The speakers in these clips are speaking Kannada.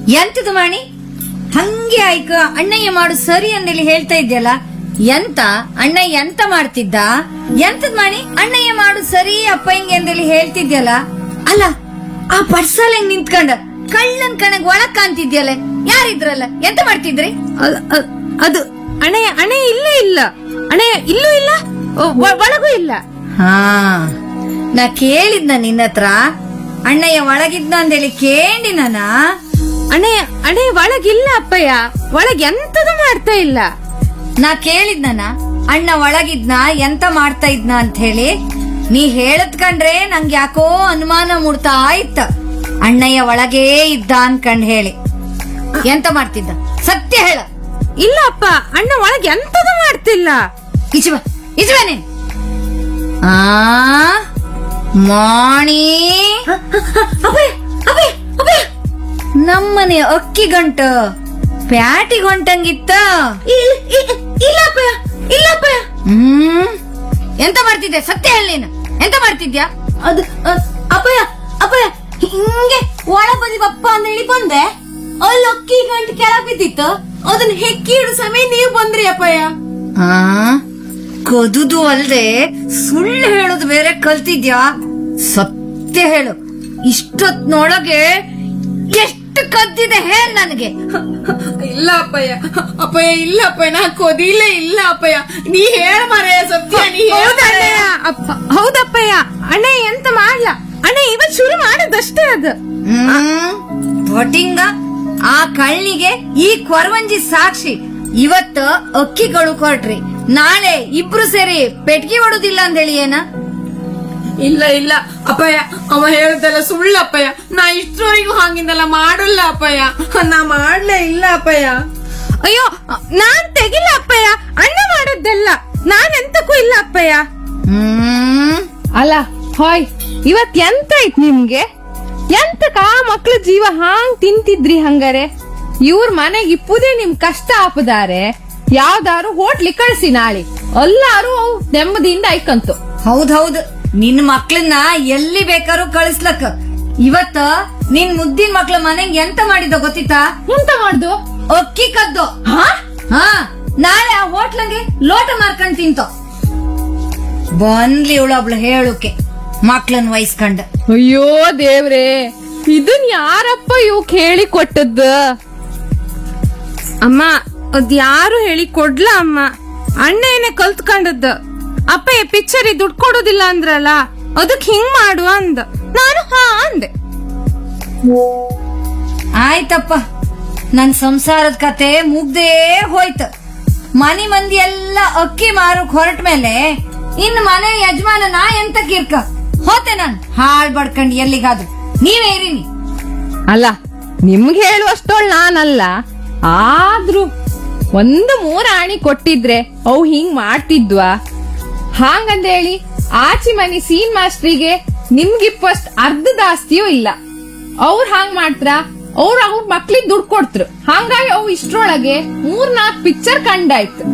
ಎಂತದು ಮಾಣಿ ಹಂಗೆ ಆಯ್ಕ ಅಣ್ಣಯ್ಯ ಮಾಡು ಸರಿ ಅಂದೇಳಿ ಹೇಳ್ತಾ ಇದ್ಯಲ್ಲ ಎಂತ ಅಣ್ಣಯ್ಯ ಎಂತ ಮಾಡ್ತಿದ್ದ ಎಂತದ್ ಮಾಣಿ ಅಣ್ಣಯ್ಯ ಮಾಡು ಸರಿ ಅಪ್ಪ ಹಿಂಗೆ ಅಂದೇಳಿ ಹೇಳ್ತಿದ್ಯಲ್ಲ ಅಲ್ಲ ಆ ಪರ್ಸಲ್ ಹೆಂಗ್ ನಿಂತ್ಕೊಂಡ ಕಳ್ಳನ್ ಕಣಗ್ ಒಳಗ್ ಕಾಣ್ತಿದ್ಯಲ್ಲ ಯಾರಿದ್ರಲ್ಲ ಎಂತ ಮಾಡ್ತಿದ್ರಿ ಅ- ಅ- ಅದು ಅಣೆಯ ಅಣೆ ಇಲ್ಲೇ ಇಲ್ಲ ಅಣೆಯ ಇಲ್ಲೂ ಇಲ್ಲ ಒ- ಒಳಗೂ ಇಲ್ಲ ಹಾ ನಾ ಕೇಳಿದ್ನ ನಿನ್ನ ಹತ್ರ ಅಣ್ಣಯ್ಯ ಒಳಗಿದ್ನ ಅಂದೇಳಿ ಕೇಳಿ ನಾನ ಅಣೆಯ ಅಣೆ ಒಳಗಿಲ್ಲ ಅಪ್ಪಯ್ಯ ಒಳಗ್ ಎಂತದು ಮಾಡ್ತಾ ಇಲ್ಲ ನಾ ಕೇಳಿದ್ನನ ಅಣ್ಣ ಒಳಗಿದ್ನ ಎಂತ ಮಾಡ್ತಾ ಇದ್ನ ಅಂತ ಹೇಳಿ ನೀ ಹೇಳದ್ ಕಂಡ್ರೆ ನಂಗ್ ಯಾಕೋ ಅನುಮಾನ ಮೂಡ್ತಾ ಇತ್ತ ಅಣ್ಣಯ್ಯ ಒಳಗೇ ಇದ್ದ ಅನ್ಕಂಡ್ ಹೇಳಿ ಎಂತ ಮಾಡ್ತಿದ್ದ ಸತ್ಯ ಹೇಳ ಇಲ್ಲ ಅಪ್ಪ ಅಣ್ಣ ಒಳಗ್ ಎಂತದು ಮಾಡ್ತಿಲ್ಲ ಇಚುವ ಇಚುವ ನೀನ್ ಆ ಮಾಣಿ ನಮ್ಮನೆ ಅಕ್ಕಿ ಗಂಟ ಪ್ಯಾಟಿ ಗಂಟಂಗಿತ್ತ ಇಲ್ಲ ಅಪ್ಪಯ್ಯ ಇಲ್ಲ ಅಪ್ಪಯ್ಯ ಹ್ಮ್ ಎಂತ ಮಾಡ್ತಿದ್ದೆ ಸತ್ಯ ಹೇಳಿ ನೀನು ಎಂತ ಮಾಡ್ತಿದ್ಯಾ ಅದು ಅಪ್ಪಯ್ಯ ಅಪ್ಪಯ್ಯ ಹಿಂಗೆ ಒಳ ಬದಿ ಬಪ್ಪ ಅಂತ ಹೇಳಿ ಬಂದೆ ಅಲ್ಲಿ ಅಕ್ಕಿ ಗಂಟು ಕೆಳಗ್ ಬಿದ್ದಿತ್ತು ಅದನ್ನ ಹೆಕ್ಕಿ ಇಡು ಸಮಯ ನೀವು ಬಂದ್ರಿ ಅಪ್ಪಯ್ಯ ಆ ಕದುದು ಅಲ್ದೆ ಸುಳ್ಳು ಹೇಳೋದು ಬೇರೆ ಕಲ್ತಿದ್ಯಾ ಸತ್ಯ ಹೇಳು ಇಷ್ಟೊತ್ನೊಳಗೆ ಎಷ್ಟು ಕದ್ದಿದೆ ಹೇಳ ನನಗೆ ಇಲ್ಲ ಅಪ್ಪಯ್ಯ ಅಪ್ಪಯ್ಯ ಇಲ್ಲ ಅಪ್ಪಯ್ಯ ನಾ ಕೊದಿಲೇ ಇಲ್ಲ ಅಪ್ಪಯ್ಯ ನೀ ಹೇಳ ಮರೆಯ ಸತ್ಯ ನೀ ಹೌದಪ್ಪಯ್ಯ ಅಣ್ಣ ಎಂತ ಮಾಡ್ಲ ಅಣ್ಣ ಇವತ್ ಶುರು ಮಾಡದಷ್ಟೇ ಅದು ಹ್ಮ್ ಪೊಟಿಂಗ ಆ ಕಳ್ಳಿಗೆ ಈ ಕೊರವಂಜಿ ಸಾಕ್ಷಿ ಇವತ್ತ ಅಕ್ಕಿಗಳು ಕೊಟ್ರಿ ನಾಳೆ ಇಬ್ರು ಸೇರಿ ಪೆಟ್ಗಿ ಹೊಡುದಿಲ್ಲ ಅಂತ ಹೇಳಿ ಏನ ಇಲ್ಲ ಇಲ್ಲ ಅಪ್ಪಯ್ಯ ಅವ ಹೇಳ್ದಲ್ಲ ಸುಳ್ಳು ಅಪ್ಪಯ್ಯ ನಾ ಇಷ್ಟರವರೆಗೂ ಹಾಗಿಂದಲ್ಲ ಮಾಡಲ್ಲ ಅಪ್ಪಯ್ಯ ನಾ ಮಾಡ್ಲೇ ಇಲ್ಲ ಅಪ್ಪಯ್ಯ ಅಯ್ಯೋ ನಾನ್ ತೆಗಿಲ್ಲ ಅಪ್ಪಯ್ಯ ಅಣ್ಣ ಮಾಡದ್ದೆಲ್ಲ ನಾನ್ ಎಂತಕ್ಕೂ ಇಲ್ಲ ಅಪ್ಪಯ್ಯ ಹ್ಮ್ ಅಲ್ಲ ಹಾಯ್ ಇವತ್ ಎಂತ ಆಯ್ತು ನಿಮ್ಗೆ ಎಂತಕ ಆ ಮಕ್ಳ ಜೀವ ಹಾಂಗ್ ತಿಂತಿದ್ರಿ ಹಂಗಾರೆ ಇವ್ರ ಮನೆಗ್ ಇಪ್ಪುದೇ ನಿಮ್ ಕಷ್ಟ ಆಪದಾರೆ ಯಾವ್ದಾರು ಹೋಟ್ಲಿ ಕಳ್ಸಿ ನಾಳೆ ಎಲ್ಲಾರು ಅವ್ ನೆಮ್ಮದಿಯಿಂದ ಐಕಂತು ಹೌದೌದು ನಿನ್ ಮಕ್ಳನ್ನ ಎಲ್ಲಿ ಬೇಕಾದ್ರೂ ಕಳಿಸ್ಲಕ್ ಇವತ್ತ ನಿನ್ ಮುದ್ದಿನ ಮಕ್ಳ ಮನೆಗ್ ಎಂತ ಮಾಡಿದ ಗೊತ್ತಿತ್ತಾ ಎಂತ ಮಾಡ್ದು ಅಕ್ಕಿ ಕದ್ದು ಹಾ ನಾಳೆ ಆ ಹೋಟ್ಲಂಗೆ ಲೋಟ ಮಾರ್ಕೊಂಡ್ ತಿಂತೋ ಬಂದ್ಲಿ ಇವಳೊಬ್ಳು ಹೇಳುಕೆ ಮಕ್ಳನ್ ವಹಿಸ್ಕೊಂಡ ಅಯ್ಯೋ ದೇವ್ರೆ ಇದನ್ ಯಾರಪ್ಪ ಇವ್ ಹೇಳಿ ಕೊಟ್ಟದ್ದ ಅಮ್ಮ ಅದ್ ಯಾರು ಹೇಳಿ ಕೊಡ್ಲ ಅಮ್ಮ ಅಣ್ಣ ಏನೇ ಕಲ್ತ್ಕೊಂಡದ್ದ ಅಪ್ಪ ಈ ಪಿಕ್ಚರ್ ದುಡ್ಡು ಕೊಡೋದಿಲ್ಲ ಅಂದ್ರಲ್ಲ ಅದಕ್ ಹಿಂಗ್ ಮಾಡು ಅಂದ ನಾನು ಹಾ ಅಂದೆ ಆಯ್ತಪ್ಪ ನನ್ ಸಂಸಾರದ ಕತೆ ಮುಗ್ದೇ ಹೋಯ್ತು ಮನಿ ಮಂದಿ ಎಲ್ಲ ಅಕ್ಕಿ ಮಾರಕ್ ಹೊರಟ ಮೇಲೆ ಇನ್ ಮನೆ ಯಜಮಾನ ನಾ ಎಂತ ಕಿರ್ಕ ಹೋತೆ ನಾನ್ ಹಾಳ್ ಬಡ್ಕಂಡ್ ಎಲ್ಲಿಗಾದ್ರು ನೀವೇ ಇರಿನಿ ಅಲ್ಲ ನಿಮ್ಗೆ ಹೇಳುವಷ್ಟೊಳ್ ನಾನಲ್ಲ ಆದ್ರೂ ಒಂದು ಮೂರ ಆಣಿ ಕೊಟ್ಟಿದ್ರೆ ಅವು ಹಿಂಗ್ ಮಾಡ್ತಿದ್ವಾ ಹಾಂಗಂದೇಳಿ ಆಚಿ ಮನಿ ಸೀನ್ ಮಾಸ್ಟ್ರಿಗೆ ನಿಮ್ಗಿಪ್ಪಸ್ಟ್ ಅರ್ಧದ ಆಸ್ತಿಯೂ ಇಲ್ಲ ಅವ್ರ ಹಾಂಗ್ ಮಾಡ್ತ್ರ ಅವ್ರ ಅವ್ರ ಮಕ್ಳಿಗೆ ದುಡ್ಡು ಕೊಡ್ತ್ರು ಹಂಗಾಗಿ ಅವು ಇಷ್ಟ್ರೊಳಗೆ ಮೂರ್ ನಾಲ್ಕ್ ಪಿಕ್ಚರ್ ಕಂಡಾಯ್ತು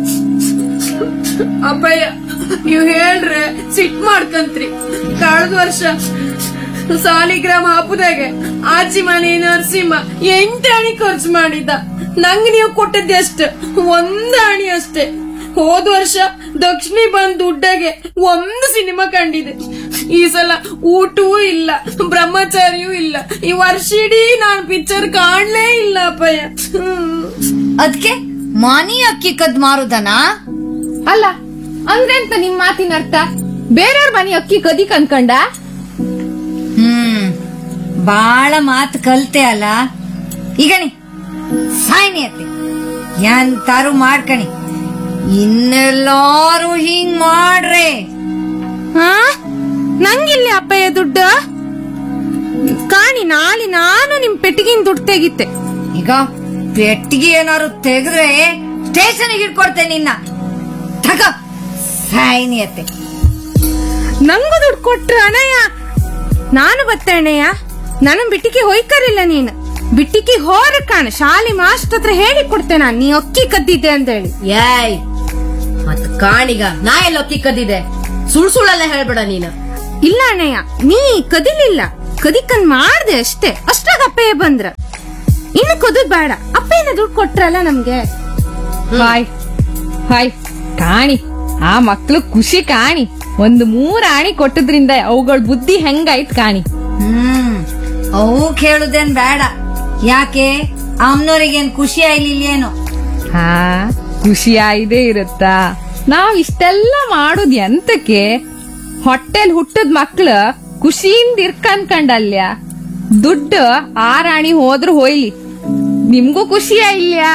ಅಪ್ಪಯ್ಯ ನೀವ್ ಹೇಳ್ರೆ ಸಿಟ್ ಮಾಡ್ಕಂತ್ರಿ ಕಳೆದ ವರ್ಷ ಸಾಲಿಗ್ರಾಮ ಹಬ್ಬದಾಗೆ ಆಚಿ ಮನೆ ನರಸಿಂಹ ಎಂಟು ಅಣಿ ಖರ್ಚು ಮಾಡಿದ್ದ ನಂಗ್ ನೀವು ಕೊಟ್ಟದ್ದೆ ಅಷ್ಟು ಒಂದ್ ಅಣಿ ಅಷ್ಟೇ ಹೋದ ವರ್ಷ ದಕ್ಷಿಣಿ ಬಂದ್ ದುಡ್ಡಾಗೆ ಒಂದು ಸಿನಿಮಾ ಕಂಡಿದೆ ಈ ಸಲ ಊಟವೂ ಇಲ್ಲ ಬ್ರಹ್ಮಚಾರಿಯೂ ಇಲ್ಲ ಈ ವರ್ಷ ಇಡೀ ನಾನ್ ಪಿಕ್ಚರ್ ಕಾಣ್ಲೇ ಇಲ್ಲ ಅಪ್ಪಯ್ಯ ಹ್ಮ್. ಅದ್ಕೆ ಮನಿ ಅಕ್ಕಿ ಕದ್ ಮಾರುದನಾ ಅಲ್ಲ ಅಂದ್ರೆ ಅಂತ ನಿಮ್ ಮಾತಿನ ಅರ್ಥ ಬೇರೆಯವ್ರ ಮನಿ ಅಕ್ಕಿ ಕದಿ ಕನ್ಕಂಡ ಹ್ಮ್ ಬಾಳ ಮಾತು ಕಲ್ತೆ ಅಲ್ಲ ಈಗಣಿ ಸಾಯ್ನಿ ಅತ್ತೆ ಎಂತಾರು ಮಾಡ್ಕಣಿ ಇನ್ನೆಲ್ಲಾರು ಹಿಂಗ್ ಮಾಡ್ರೆ ಹಾ ನಂಗಿಲ್ಲಿ ಅಪ್ಪಯ್ಯ ದುಡ್ಡು ಕಾಣಿ ನಾಳೆ ನಾನು ನಿಮ್ ಪೆಟ್ಟಿಗಿನ ದುಡ್ಡು ತೆಗಿತೆ ಈಗ ಪೆಟ್ಟಿಗೆ ಏನಾರು ತೆಗೆದ್ರೆ ಸ್ಟೇಷನ್ಗೆ ಹಿಡ್ಕೊಡ್ತೇನೆ ನಿನ್ನ ತಗ ಸಾಯ್ನಿ ಅತ್ತೆ ನಂಗೂ ದುಡ್ಡು ಕೊಟ್ರು ಅಣ್ಣಯ್ಯ ನಾನು ಬತ್ತೆ ಅಣ್ಣಯ್ಯ ನನ್ನ ಬಿಟ್ಟಿಗೆ ಹೊಯ್ಕರಿಲ್ಲ ನೀನು ಬಿಟ್ಟಿಗೆ ಹೋರ ಕಾಣ ಶಾಲೆ ಮಾಸ್ಟರ್ ಹತ್ರ ಹೇಳಿ ಕೊಡ್ತೆ ನಾನು ನೀ ಅಕ್ಕಿ ಕದ್ದಿದ್ದೆ ಅಂತ ಹೇಳಿ ಏಯ್ ಮತ್ ಕಾಣಿಗ ನಾ ಎಲ್ಲ ಅಕ್ಕಿ ಕದ್ದಿದೆ ಸುಳ್ ಸುಳ್ಳೆಲ್ಲ ಹೇಳ್ಬೇಡ ನೀನು ಇಲ್ಲ ಅಣ್ಣಯ್ಯ ನೀ ಕದಿಲಿಲ್ಲ ಕದಿಕನ್ ಮಾಡ್ದೆ ಅಷ್ಟೇ ಅಷ್ಟಾಗ ಅಪ್ಪಯ್ಯ ಬಂದ್ರ ಇನ್ನು ಕುದದ್ ಬೇಡ ಅಪ್ಪ ಏನ ದುಡ್ಡು ಕೊಟ್ರಲ್ಲ ನಮ್ಗೆ ಹಾಯ್ ಹಾಯ್ ಕಾಣಿ ಆ ಮಕ್ಳು ಖುಷಿ ಕಾಣಿ ಒಂದು ಮೂರ್ ಆಣಿ ಕೊಟ್ಟದ್ರಿಂದ ಅವುಗಳ ಬುದ್ಧಿ ಹೆಂಗಾಯ್ತ್ ಕಾಣಿ ಹ್ಮ್ ಅವು ಕೇಳುದೇನ್ ಬೇಡ ಯಾಕೆ ಅಮ್ನೋರಿಗೇನ್ ಖುಷಿ ಆಯ್ಲಿಲ್ಲೇನು ಹಾ ಖುಷಿ ಆಯ್ದೇ ಇರುತ್ತಾ ನಾವ್ ಇಷ್ಟೆಲ್ಲ ಮಾಡುದ್ ಎಂತಕ್ಕೆ ಹೊಟ್ಟೆಲ್ ಹುಟ್ಟದ್ ಮಕ್ಳು ಖುಷಿಯಿಂದ ಇರ್ಕನ್ಕಂಡಲ್ಯ ದುಡ್ಡು ಆರಾಣಿ ಹೋದ್ರು ಹೋಯ್ಲಿ ನಿಮ್ಗೂ ಖುಷಿ ಇಲ್ಯಾ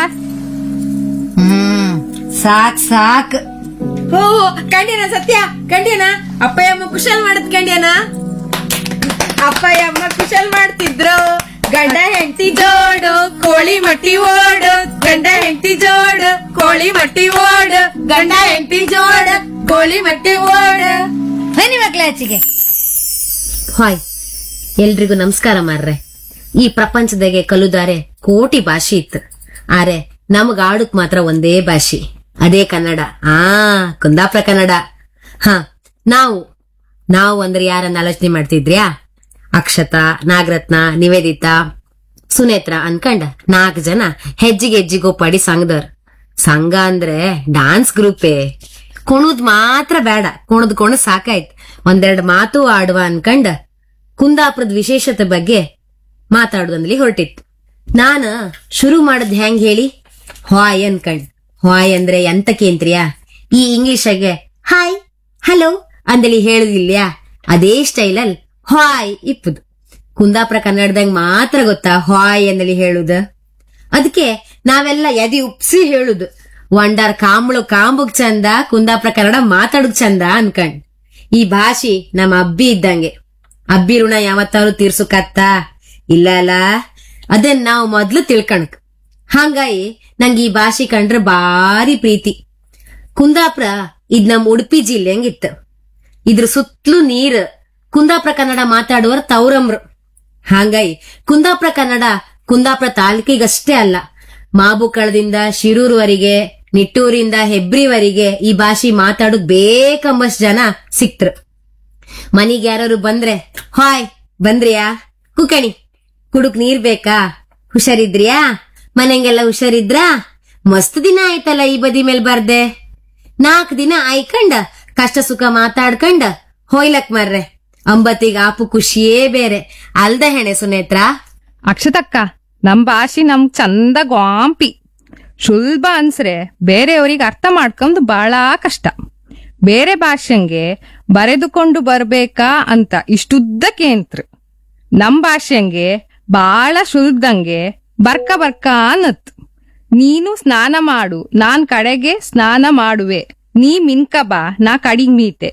ಹ್ಮ್ ಸಾಕ್ ಸಾಕ್ ಓ ಕಂಡ್ಯಾನ ಸತ್ಯ ಕಂಡ್ಯಾನ ಅಪ್ಪಯ್ಯ ಅಮ್ಮ ಕುಶಲ್ ಮಾಡದ್ ಕಂಡ್ಯಾನ ಅಪ್ಪಯ್ಯ ಅಮ್ಮ ಕುಶಲ್ ಮಾಡ್ತಿದ್ರು ಗಂಡ ಹೆಂಡತಿ ಜೋಡು ಕೋಳಿ ಮಟ್ಟಿ ಓಡು ಗಂಡ ಹೆಂಡತಿ ಜೋಡು ಕೋಳಿ ಮಟ್ಟಿ ಓಡು ಗಂಡ ಹೆಂಡತಿ ಜೋಡು ಕೋಳಿ ಮಟ್ಟಿ ಓಡು ಬನ್ನಿ ಮಕ್ಳ ಆಚೆಗೆ ಹಾಯ್ ಎಲ್ರಿಗೂ ನಮಸ್ಕಾರ ಮಾರ್ರೆ ಈ ಪ್ರಪಂಚದಾಗೆ ಕಲುದಾರೆ ಕೋಟಿ ಭಾಷೆ ಇತ್ತು ಆರೆ ನಮಗ ಆಡುಕ್ ಮಾತ್ರ ಒಂದೇ ಭಾಷೆ ಅದೇ ಕನ್ನಡ ಆ ಕುಂದಾಪುರ ಕನ್ನಡ ಹ ನಾವು ನಾವು ಅಂದ್ರೆ ಯಾರನ್ನ ಆಲೋಚನೆ ಮಾಡ್ತಿದ್ರ್ಯಾ ಅಕ್ಷತಾ ನಾಗರತ್ನ ನಿವೇದಿತಾ ಸುನೇತ್ರ ಅನ್ಕಂಡ ನಾಲ್ಕು ಜನ ಹೆಜ್ಜಿಗೆ ಹೆಜ್ಜಿಗೋಪಾಡಿ ಸಂಘದವ್ರ ಸಂಘ ಅಂದ್ರೆ ಡಾನ್ಸ್ ಗ್ರೂಪೇ ಕುಣುದ್ ಮಾತ್ರ ಬೇಡ ಕುಣದ್ ಕುಣದ್ ಸಾಕಾಯ್ತು ಒಂದೆರಡು ಮಾತು ಆಡುವ ಅನ್ಕಂಡ ಕುಂದಾಪುರದ ವಿಶೇಷತೆ ಬಗ್ಗೆ ಮಾತಾಡುದಂದ್ಲಿ ಹೊರಟಿತ್ತು ನಾನ ಶುರು ಮಾಡದ್ ಹೆಂಗ್ ಹೇಳಿ ಹಾಯ್ ಅನ್ಕಂಡ್ ಹಾಯ್ ಅಂದ್ರೆ ಎಂತಕೇಂತ್ರಿಯಾ ಈ ಇಂಗ್ಲಿಷಾಗೆ ಹಾಯ್ ಹಲೋ ಅಂದಲಿ ಹೇಳುದಿಲ್ಯಾ ಅದೇ ಸ್ಟೈಲಲ್ಲಿ ಹಾಯ್ ಇಪ್ಪುದು ಕುಂದಾಪುರ ಕನ್ನಡದಂಗ್ ಮಾತ್ರ ಗೊತ್ತಾ ಹಾಯ್ ಅಂದಲಿ ಹೇಳುದ ಅದಕ್ಕೆ ನಾವೆಲ್ಲ ಎದಿ ಉಪ್ಸಿ ಹೇಳುದು ವಂಡಾರ್ ಕಾಂಬಳು ಕಾಂಬುಗ್ ಚಂದ ಕುಂದಾಪುರ ಕನ್ನಡ ಮಾತಾಡುಗ್ ಚಂದ ಅನ್ಕಂಡ್ ಈ ಭಾಷೆ ನಮ್ಮ ಅಬ್ಬಿ ಇದ್ದಂಗೆ ಅಬ್ಬಿ ಋಣ ಯಾವತ್ತಾರು ತೀರ್ಸುಕತ್ತ ಇಲ್ಲ ಅಲ್ಲ ಅದನ್ನ ನಾವು ಮೊದ್ಲು ತಿಳ್ಕಣಕ್ ಹಂಗಾಗಿ ನಂಗೆ ಈ ಭಾಷೆ ಕಂಡ್ರೆ ಬಾರಿ ಪ್ರೀತಿ ಕುಂದಾಪುರ ಇದ್ ನಮ್ ಉಡುಪಿ ಜಿಲ್ಲೆ ಹಂಗಿತ್ತು ಇದ್ರ ಸುತ್ತಲೂ ನೀರ್ ಕುಂದಾಪುರ ಕನ್ನಡ ಮಾತಾಡುವರ್ ತೌರಮ್ರು ಹಾಂಗಾಗಿ ಕುಂದಾಪುರ ಕನ್ನಡ ಕುಂದಾಪುರ ತಾಲೂಕಿಗಷ್ಟೇ ಅಲ್ಲ ಮಾಬುಕಳದಿಂದ ಶಿರೂರ್ವರೆಗೆ ನಿಟ್ಟೂರಿಂದ ಹೆಬ್ರಿವರೆಗೆ ಈ ಭಾಷೆ ಮಾತಾಡೋದ್ ಬೇಕಂಬಷ್ಟ್ ಜನ ಸಿಕ್ತ್ರು ಮನಿಗ್ ಯಾರು ಬಂದ್ರೆ ಹಾಯ್ ಬಂದ್ರಿಯಾ ಕುಕಣಿ ಕುಡುಕ್ ನೀರ್ ಬೇಕಾ ಹುಷಾರಿದ್ರಿಯಾ ಮನೆಗೆಲ್ಲ ಹುಷಾರಿದ್ರಾ ಮಸ್ತ್ ದಿನ ಆಯ್ತಲ್ಲ ಈ ಬದಿ ಮೇಲ್ ಬರ್ದೆ ನಾಲ್ಕ್ ದಿನ ಆಯ್ಕಂಡ ಕಷ್ಟ ಸುಖ ಮಾತಾಡ್ಕಂಡ ಹೋಯ್ಲಕ್ ಮರ್ರೆ ಅಂಬತ್ತಿಗ ಆಪು ಖುಷಿಯೇ ಬೇರೆ ಅಲ್ದ ಹೆಣೆ ಸುನೇತ್ರ ಅಕ್ಷತಕ್ಕ ನಮ್ ಭಾಷೆ ನಮ್ ಚಂದ ಗಾಂಪಿ ಸುಲಭ ಅನ್ಸ್ರೆ ಬೇರೆಯವ್ರಿಗೆ ಅರ್ಥ ಮಾಡ್ಕೊಂಡು ಬಹಳ ಕಷ್ಟ ಬೇರೆ ಭಾಷೆಂಗೆ ಬರೆದುಕೊಂಡು ಬರ್ಬೇಕಾ ಅಂತ ಇಷ್ಟುದ್ದಕ್ಕೇಂತ್ರ ನಮ್ ಭಾಷೆಂಗೆ ಬಾಳ ಸುಲಭದಂಗೆ ಬರ್ಕ ಬರ್ಕ ಅನ್ನತ್ ನೀನು ಸ್ನಾನ ಮಾಡು ನಾನ್ ಕಡೆಗೆ ಸ್ನಾನ ಮಾಡುವೆ ನೀ ಮಿನ್ಕ ಬಾ ನಾ ಕಡಿಗ್ ಮೀತೆ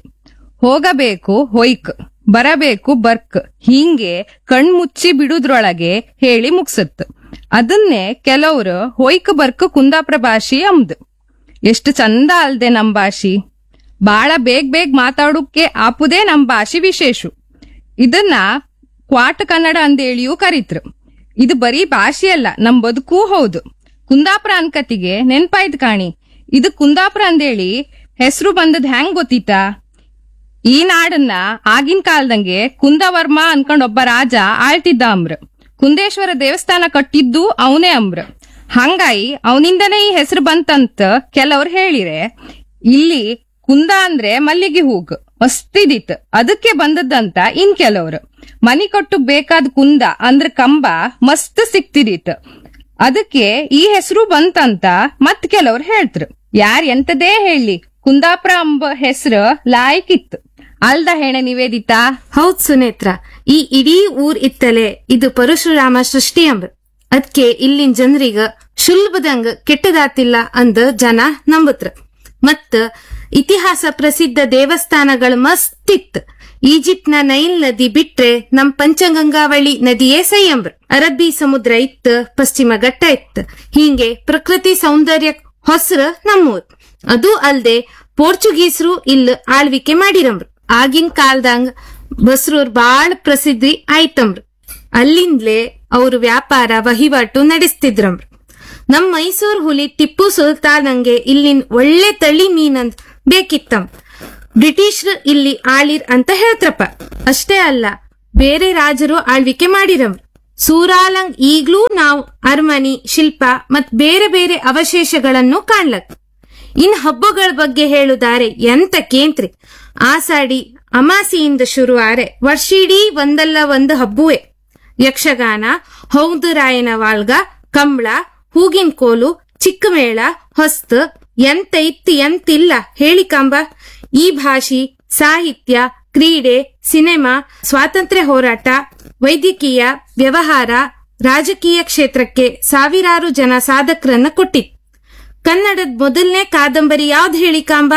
ಹೋಗಬೇಕು ಹೊಯ್ಕ್ ಬರಬೇಕು ಬರ್ಕ್ ಹೀಂಗೆ ಕಣ್ಮುಚ್ಚಿ ಬಿಡುದ್ರೊಳಗೆ ಹೇಳಿ ಮುಗ್ಸತ್ ಅದನ್ನೇ ಕೆಲವ್ರು ಹೊಯ್ಕ್ ಬರ್ಕ್ ಕುಂದಾಪುರ ಭಾಷೆ ಅಂಬ್ದು ಎಷ್ಟು ಚಂದ ಅಲ್ದೆ ನಮ್ ಭಾಷೆ ಬಾಳ ಬೇಗ್ ಬೇಗ್ ಮಾತಾಡೋಕೆ ಆಪುದೇ ನಮ್ ಭಾಷೆ ವಿಶೇಷ ಇದನ್ನ ಕ್ವಾಟ ಕನ್ನಡ ಅಂದೇಳಿಯೂ ಕರೀತ್ರು ಇದು ಬರೀ ಭಾಷೆ ಅಲ್ಲ ನಮ್ ಬದುಕೂ ಹೌದು ಕುಂದಾಪುರ ಅನ್ಕತಿಗೆ ನೆನ್ಪಾಯ್ತು ಕಾಣಿ ಇದು ಕುಂದಾಪುರ ಅಂದೇಳಿ ಹೆಸರು ಬಂದದ್ ಹೆಂಗ್ ಗೊತ್ತಿತ್ತಾ ಈ ನಾಡನ್ನ ಆಗಿನ ಕಾಲದಂಗೆ ಕುಂದವರ್ಮ ಅನ್ಕೊಂಡ್ ಒಬ್ಬ ರಾಜ ಆಳ್ತಿದ್ದ ಅಂಬ್ರ ಕುಂದೇಶ್ವರ ದೇವಸ್ಥಾನ ಕಟ್ಟಿದ್ದು ಅವನೇ ಅಂಬ್ರ ಹಂಗಾಗಿ ಅವನಿಂದನೇ ಈ ಹೆಸರು ಬಂತಂತ ಕೆಲವ್ರು ಹೇಳಿರೆ ಇಲ್ಲಿ ಕುಂದ ಅಂದ್ರೆ ಮಲ್ಲಿಗೆ ಹೂಗ್ ಮಸ್ತಿದಿತ್ ಅದಕ್ಕೆ ಬಂದದ್ದಂತ ಇನ್ ಕೆಲವ್ರು ಮನಿ ಕೊಟ್ಟು ಬೇಕಾದ ಕುಂದ ಅಂದ್ರ ಕಂಬ ಮಸ್ತ್ ಸಿಕ್ತಿದಿತ್ ಅದಕ್ಕೆ ಈ ಹೆಸರು ಬಂತಂತ ಮತ್ ಕೆಲವ್ರು ಹೇಳ್ತ್ರು ಯಾರ್ ಎಂತದೇ ಹೇಳಿ ಕುಂದಾಪುರ ಅಂಬ ಹೆಸರು ಲಾಯ್ಕಿತ್ತು ಅಲ್ದ ಹೆಣೆ ನಿವೇದಿತಾ ಹೌದ್ ಸುನೇತ್ರ ಈ ಇಡೀ ಊರ್ ಇತ್ತಲೆ ಇದು ಪರಶುರಾಮ ಸೃಷ್ಟಿ ಅಂಬ ಅದ್ಕೆ ಇಲ್ಲಿನ್ ಜನರಿಗ ಶುಲ್ಬದಂಗ ಕೆಟ್ಟದಾತಿಲ್ಲ ಅಂದ ಜನ ನಂಬತ್ರ ಮತ್ತ ಇತಿಹಾಸ ಪ್ರಸಿದ್ಧ ದೇವಸ್ಥಾನಗಳು ಮಸ್ತಿತ್ ಈಜಿಪ್ಟ್ನ ನೈಲ್ ನದಿ ಬಿಟ್ರೆ ನಮ್ ಪಂಚಗಂಗಾವಳಿ ನದಿಯೇ ಸೈ ಅಂಬ್ರ ಅರಬ್ಬಿ ಸಮುದ್ರ ಇತ್ ಪಶ್ಚಿಮ ಘಟ್ಟ ಇತ್ ಹೀಗೆ ಪ್ರಕೃತಿ ಸೌಂದರ್ಯ ಹೊಸ್ರ ನಮ್ಮೂರ್ ಅದು ಅಲ್ದೆ ಪೋರ್ಚುಗೀಸರು ಇಲ್ಲಿ ಆಳ್ವಿಕೆ ಮಾಡಿರಂಬ್ರು ಆಗಿನ ಕಾಲದಂಗ ಬಸ್ರೂರ್ ಬಾಳ್ ಪ್ರಸಿದ್ಧಿ ಆಯ್ತಂಬ್ರು ಅಲ್ಲಿಂದ್ಲೇ ಅವ್ರು ವ್ಯಾಪಾರ ವಹಿವಾಟು ನಡೆಸ್ತಿದ್ರಂಬ್ರು ನಮ್ ಮೈಸೂರ್ ಹುಲಿ ಟಿಪ್ಪು ಸುಲ್ತಾನಂಗೆ ಇಲ್ಲಿನ್ ಒಳ್ಳೆ ತಳಿ ಮೀನಂದ್ ಬೇಕಿತ್ತಂ ಬ್ರಿಟಿಷ್ರು ಇಲ್ಲಿ ಆಳಿರ್ ಅಂತ ಹೇಳ್ತ್ರಪ್ಪ ಅಷ್ಟೇ ಅಲ್ಲ ಬೇರೆ ರಾಜರು ಆಳ್ವಿಕೆ ಮಾಡಿರಂ ಸೂರಾಲಂಗ್ ಈಗ್ಲೂ ನಾವು ಅರಮನಿ ಶಿಲ್ಪ ಮತ್ ಬೇರೆ ಬೇರೆ ಅವಶೇಷಗಳನ್ನು ಕಾಣ್ಲಕ್ ಇನ್ ಹಬ್ಬಗಳ ಬಗ್ಗೆ ಹೇಳುದಾರೆ ಎಂತ ಕೇಂತ್ರಿ ಆಸಾಡಿ ಅಮಾಸಿಯಿಂದ ಶುರುವಾರೆ ವರ್ಷಿಡೀ ಒಂದಲ್ಲ ಒಂದು ಹಬ್ಬುವೆ ಯಕ್ಷಗಾನ ಹೌದುರಾಯನ ವಾಳ್ಗ ಕಂಬಳ ಹೂಗಿನ ಕೋಲು ಚಿಕ್ಕಮೇಳ ಹೊಸ್ತು ಎಂತ ಇತ್ತು ಎಂತಿಲ್ಲ ಹೇಳಿ ಕಂಬ ಈ ಭಾಷೆ ಸಾಹಿತ್ಯ ಕ್ರೀಡೆ ಸಿನಿಮಾ ಸ್ವಾತಂತ್ರ್ಯ ಹೋರಾಟ ವೈದ್ಯಕೀಯ ವ್ಯವಹಾರ ರಾಜಕೀಯ ಕ್ಷೇತ್ರಕ್ಕೆ ಸಾವಿರಾರು ಜನ ಸಾಧಕರನ್ನ ಕೊಟ್ಟಿತ್ತು ಕನ್ನಡದ ಮೊದಲನೇ ಕಾದಂಬರಿ ಯಾವ್ದು ಹೇಳಿ ಕಾಂಬ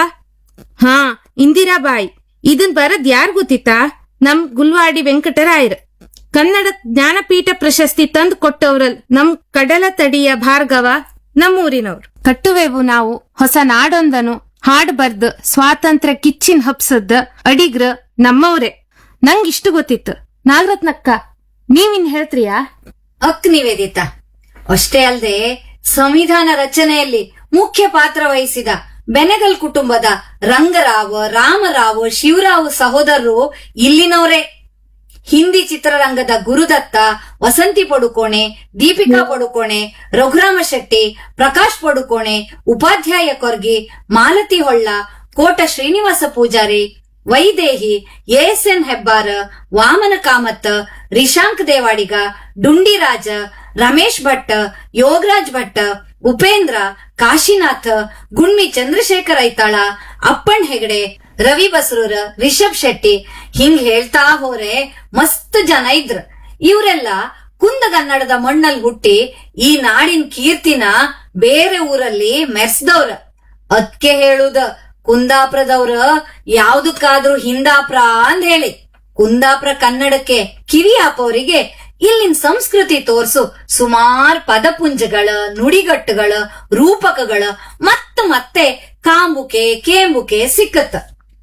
ಹಾ ಇಂದಿರಾಬಾಯಿ ಇದನ್ ಬರದ್ ಯಾರ್ ಗೊತ್ತಿತ್ತಾ ನಮ್ ಗುಲ್ವಾಡಿ ವೆಂಕಟರಾಯರ್ ಕನ್ನಡ ಜ್ಞಾನಪೀಠ ಪ್ರಶಸ್ತಿ ತಂದು ಕೊಟ್ಟವ್ರಲ್ ನಮ್ ಕಡಲ ತಡಿಯ ಭಾರ್ಗವ ನಮ್ಮೂರಿನವ್ರು ಕಟ್ಟುವೆವು ನಾವು ಹೊಸ ನಾಡೊಂದನು ಹಾಡ್ ಬರ್ದ್ ಸ್ವಾತಂತ್ರ್ಯ ಕಿಚ್ಚಿನ್ ಹಬ್ಸದ್ ಅಡಿಗ್ರ ನಮ್ಮವ್ರೆ ನಂಗ್ ಇಷ್ಟು ಗೊತ್ತಿತ್ತು ನಾಗರತ್ನಕ್ಕ ನೀವಿನ್ ಹೇಳ್ತ್ರಿಯಾ ಅಕ್ ನಿವೇದಿತ ಅಷ್ಟೇ ಅಲ್ಲದೆ ಸಂವಿಧಾನ ರಚನೆಯಲ್ಲಿ ಮುಖ್ಯ ಪಾತ್ರ ವಹಿಸಿದ ಬೆನೆಗಲ್ ಕುಟುಂಬದ ರಂಗರಾವ್ ರಾಮರಾವ್ ಶಿವರಾವ್ ಸಹೋದರರು ಇಲ್ಲಿನವರೇ ಹಿಂದಿ ಚಿತ್ರರಂಗದ ಗುರುದತ್ತ ವಸಂತಿ ಪಡುಕೋಣೆ ದೀಪಿಕಾ ಪಡುಕೋಣೆ ರಘುರಾಮ ಶೆಟ್ಟಿ ಪ್ರಕಾಶ್ ಪಡುಕೋಣೆ ಉಪಾಧ್ಯಾಯ ಕೊರ್ಗಿ ಮಾಲತಿ ಹೊಳ್ಳ ಕೋಟ ಶ್ರೀನಿವಾಸ ಪೂಜಾರಿ ವೈದೇಹಿ ಎಎಸ್ಎನ್ ಹೆಬ್ಬಾರ ವಾಮನ ಕಾಮತ್ ರಿಶಾಂಕ್ ದೇವಾಡಿಗ ಡುಂಡಿರಾಜ ರಮೇಶ್ ಭಟ್ ಯೋಗರಾಜ್ ಭಟ್ ಉಪೇಂದ್ರ ಕಾಶಿನಾಥ್ ಗುಣ್ಮಿ ಚಂದ್ರಶೇಖರ್ ಐತಾಳ ಅಪ್ಪಣ್ ಹೆಗಡೆ ರವಿ ಬಸ್ರೂರ್ ರಿಷಬ್ ಶೆಟ್ಟಿ ಹಿಂಗ್ ಹೇಳ್ತಾ ಹೋರೆ ಮಸ್ತ್ ಜನ ಇದ್ರ ಇವರೆಲ್ಲ ಕುಂದಗನ್ನಡದ ಮಣ್ಣಲ್ಲಿ ಹುಟ್ಟಿ ಈ ನಾಡಿನ ಕೀರ್ತಿನ ಬೇರೆ ಊರಲ್ಲಿ ಮೆರ್ಸ್ದವ್ರ ಅದ್ಕೆ ಹೇಳುದ ಕುಂದಾಪುರದವ್ರ ಯಾವ್ದಕ್ಕಾದ್ರೂ ಹಿಂದಾಪ್ರ ಅಂದ್ ಹೇಳಿ ಕುಂದಾಪುರ ಕನ್ನಡಕ್ಕೆ ಕಿವಿ ಹಾಪೋರಿಗೆ ಇಲ್ಲಿನ ಸಂಸ್ಕೃತಿ ತೋರ್ಸು ಸುಮಾರ್ ಪದಪುಂಜಗಳ ನುಡಿಗಟ್ಟುಗಳ ರೂಪಕಗಳ ಮತ್ತ ಮತ್ತೆ ಕಾಂಬುಕೆ ಕೇಂಬುಕೆ ಸಿಕ್ಕತ್ತ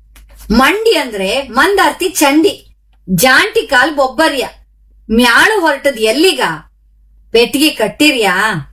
ಮಂಡಿ ಅಂದ್ರೆ ಮಂದಾರ್ತಿ ಚಂಡಿ ಜಾಂಟಿ ಕಾಲ್ ಬೊಬ್ಬರ್ಯ ಮ್ಯಾಳು ಹೊರಟದ್ ಎಲ್ಲಿಗ ಪೆಟ್ಗಿ ಕಟ್ಟಿರ್ಯಾ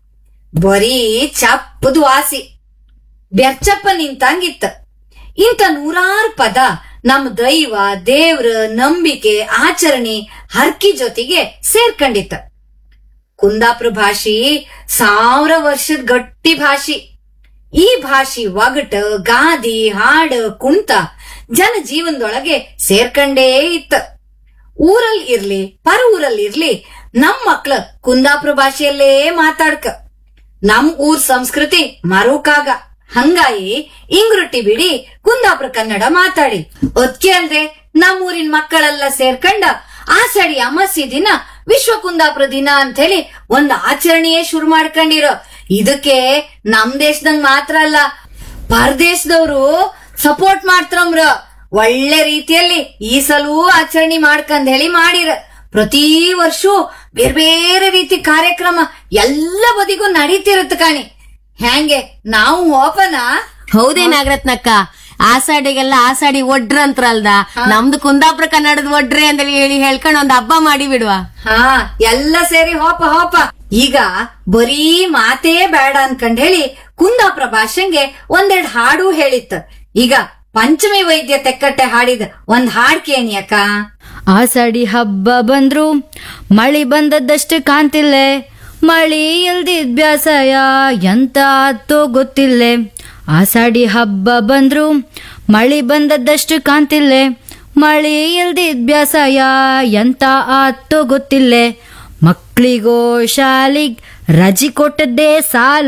ಬರೀ ಚಪ್ಪದು ವಾಸಿ ಬೆರ್ಚಪ್ಪ ನಿಂತಂಗಿತ್ತ ಇಂಥ ನೂರಾರು ಪದ ನಮ್ ದೈವ ದೇವ್ರ ನಂಬಿಕೆ ಆಚರಣೆ ಹರ್ಕಿ ಜೊತೆಗೆ ಸೇರ್ಕೊಂಡಿತ್ತ ಕುಂದಾಪುರ ಭಾಷಿ ಸಾವಿರ ವರ್ಷದ ಗಟ್ಟಿ ಭಾಷಿ ಈ ಭಾಷಿ ಒಗಟ ಗಾದಿ ಹಾಡು ಕುಂತ ಜನ ಜೀವನದೊಳಗೆ ಸೇರ್ಕಂಡೇ ಇತ್ತ ಊರಲ್ಲಿ ಇರ್ಲಿ ಪರ ಊರಲ್ಲಿ ಇರ್ಲಿ ನಮ್ ಮಕ್ಳ ಕುಂದಾಪುರ ಭಾಷೆಯಲ್ಲೇ ಮಾತಾಡ್ಕ ನಮ್ ಊರ್ ಸಂಸ್ಕೃತಿ ಮರುಕಾಗ ಹಂಗಾಗಿ ಇಂಗ್ರುಟ್ಟಿ ಬಿಡಿ ಕುಂದಾಪುರ ಕನ್ನಡ ಮಾತಾಡಿ ಒದ್ಕೆ ಅಲ್ದೆ ನಮ್ ಊರಿನ ಮಕ್ಕಳೆಲ್ಲ ಸೇರ್ಕಂಡ ಆಷಾಢಿ ಅಮಾಸಿ ದಿನ ವಿಶ್ವ ಕುಂದಾಪುರ ದಿನ ಅಂತ ಹೇಳಿ ಒಂದ್ ಆಚರಣೆಯೇ ಶುರು ಮಾಡ್ಕೊಂಡಿರೋ ಇದಕ್ಕೆ ನಮ್ ದೇಶದಂಗ್ ಮಾತ್ರ ಅಲ್ಲ ಪರದೇಶದವ್ರು ಸಪೋರ್ಟ್ ಮಾಡ್ತಾರಮ್ರ ಒಳ್ಳೆ ರೀತಿಯಲ್ಲಿ ಈ ಸಲವೂ ಆಚರಣೆ ಮಾಡ್ಕಂದ್ ಹೇಳಿ ಮಾಡಿರ ಪ್ರತಿ ವರ್ಷವೂ ಬೇರೆ ಬೇರೆ ರೀತಿ ಕಾರ್ಯಕ್ರಮ ಎಲ್ಲ ಬದಿಗೂ ನಡೀತಿರತ್ತ ಕಾಣಿ ಹ್ಯಾಂಗೆ ನಾವು ಹೋಪನ ಹೌದೇ ನಾಗರತ್ನಕ್ಕ ಆಸಾಡಿಗೆಲ್ಲ ಆಸಾಡಿ ಒಡ್ರ ಅಂತ್ರಲ್ದ ನಮ್ದು ಕುಂದಾಪುರ ಕನ್ನಡದ ಒಡ್ರೆ ಅಂತ ಹೇಳಿ ಹೇಳ್ಕೊಂಡು ಒಂದ್ ಹಬ್ಬ ಮಾಡಿ ಬಿಡುವ ಹಾ ಎಲ್ಲ ಸೇರಿ ಹೋಪ ಹೋಪ ಈಗ ಬರೀ ಮಾತೇ ಬೇಡ ಅನ್ಕಂಡ್ ಹೇಳಿ ಕುಂದಾಪುರ ಭಾಷೆಂಗೆ ಒಂದೆರಡ್ ಹಾಡು ಹೇಳಿತ್ತ ಈಗ ಪಂಚಮಿ ವೈದ್ಯ ತೆಕ್ಕಟ್ಟೆ ಹಾಡಿದ ಒಂದ್ ಹಾಡ್ ಕೇಣಿ ಅಕ್ಕ ಆಷಾಢಿ ಹಬ್ಬ ಬಂದ್ರು ಮಳಿ ಬಂದದ್ದಷ್ಟು ಕಾಣ್ತಿಲ್ಲೆ ಮಳಿ ಇಲ್ದಿದ್ ಬ್ಯಾಸಯ ಎಂತ ಆತೋ ಗೊತ್ತಿಲ್ಲೆ ಆಷಾಢಿ ಹಬ್ಬ ಬಂದ್ರು ಮಳಿ ಬಂದದ್ದಷ್ಟು ಕಾಣ್ತಿಲ್ಲೆ ಮಳಿ ಇಲ್ದಿದ್ ಬ್ಯಾಸಯ ಎಂತ ಆತೋ ಗೊತ್ತಿಲ್ಲೆ ಮಕ್ಳಿಗೋ ಶಾಲಿಗ್ ರಜಿ ಕೊಟ್ಟದ್ದೇ ಸಾಲ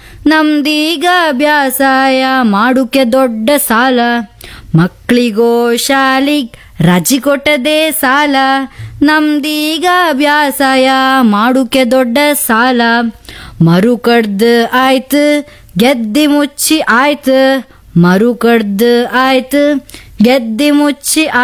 ನಮ್ದೀಗ ಬ್ಯಾಸಾಯ ಮಾಡುಕೆ ದೊಡ್ಡ ಸಾಲ ಮಕ್ಳಿಗೋ ಶಾಲಿಗ್ ರಜಿ ಕೊಟ್ಟದೇ ಸಾಲ ನಮ್ದೀಗ ಬ್ಯಾಸಾಯ ಮಾಡುಕೆ ದೊಡ್ಡ ಸಾಲ ಮರು ಕಡ್ದ್ ಆಯ್ತು ಗೆದ್ದಿ ಮುಚ್ಚಿ ಆಯ್ತು ಮರು ಕಡ್ದ್ ಆಯ್ತು ಗೆದ್ದಿ ಮುಚ್ಚಿ